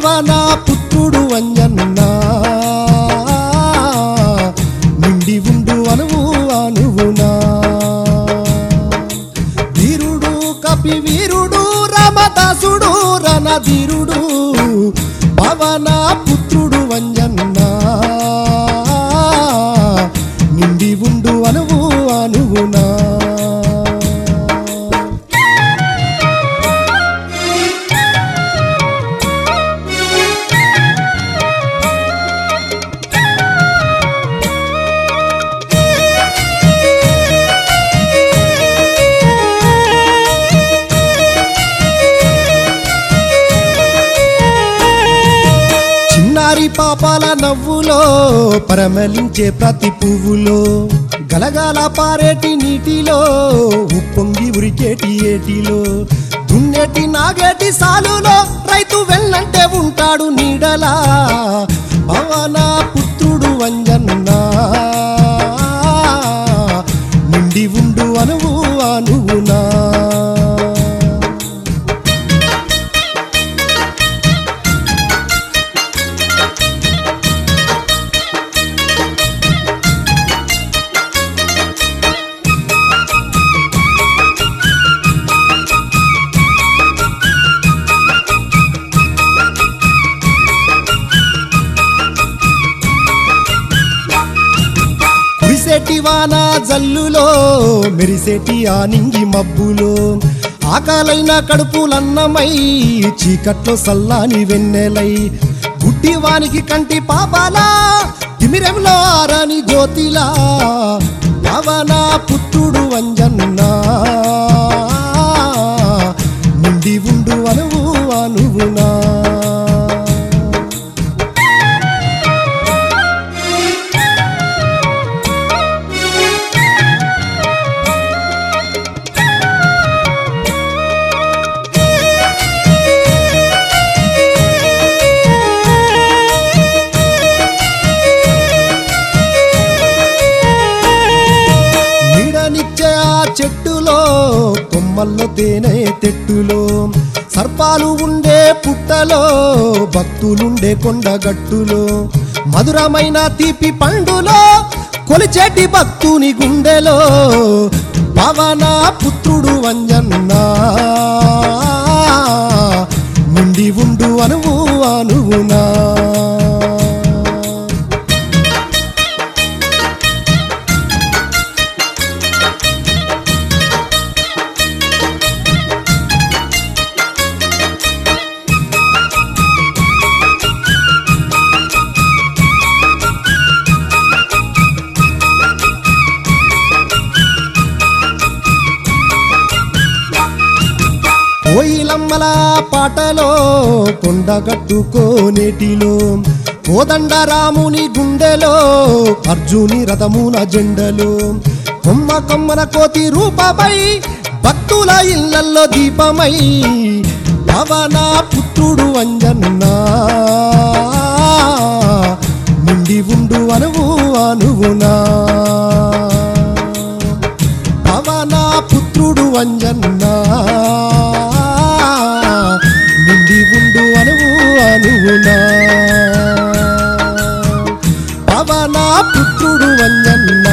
పవన పుత్రుడు అంజన్నా నిండి ఉండు అనువు అనువునా వీరుడు కపి వీరుడు రామదాసుడు రణధీరుడు పవన పుత్రుడు వంజన్నా నిండి ఉండు అనువు అనువునా చిన్నారి పాపాల నవ్వులో పరమలించే ప్రతి పువ్వులో గలగాల పారేటి నీటిలో ఉప్పొంగి ఉరికేటి ఏటిలో దున్నేటి నాగేటి సాలులో రైతు వెళ్ళంటే ఉంటాడు నీడలా పవన పుత్రుడు వంజన్నా నిండి ఉండు అనువు అనువునా కురిసేటి వాన జల్లులో మెరిసేటి ఆనింగి మబ్బులో ఆకాలైన కడుపులన్నమై చీకట్లో సల్లాని వెన్నెలై గుడ్డి వానికి కంటి పాపాలా తిమిరంలో ఆరని జ్యోతిలా పవన పుత్రుడు వంజన్నా నిండి ఉండు అనువు అనువునా నీడనిచ్చే ఆ చెట్టులో కొమ్మల్లో తేనె తెట్టులో సర్పాలు ఉండే పుట్టలో భక్తులుండే కొండగట్టులో మధురమైన తీపి పండులో కొలిచేటి భక్తుని గుండెలో పవన పుత్రుడు వంజన్నా నిండి ఉండు అనువు అనువునా కోయిలమ్మల పాటలో కొండగట్టుకోనేటిలో కోదండ రాముని గుండెలో అర్జుని రథమున జెండలో కొమ్మ కొమ్మన కోతి రూపమై భక్తుల ఇళ్లల్లో దీపమై పవన పుత్రుడు అంజన్నా నిండి ఉండు అనువు అనువునా పవన పుత్రుడు అంజన్నా నిండి ఉండు అనువు అనువునా పవన పుత్రుడు అంజన్నా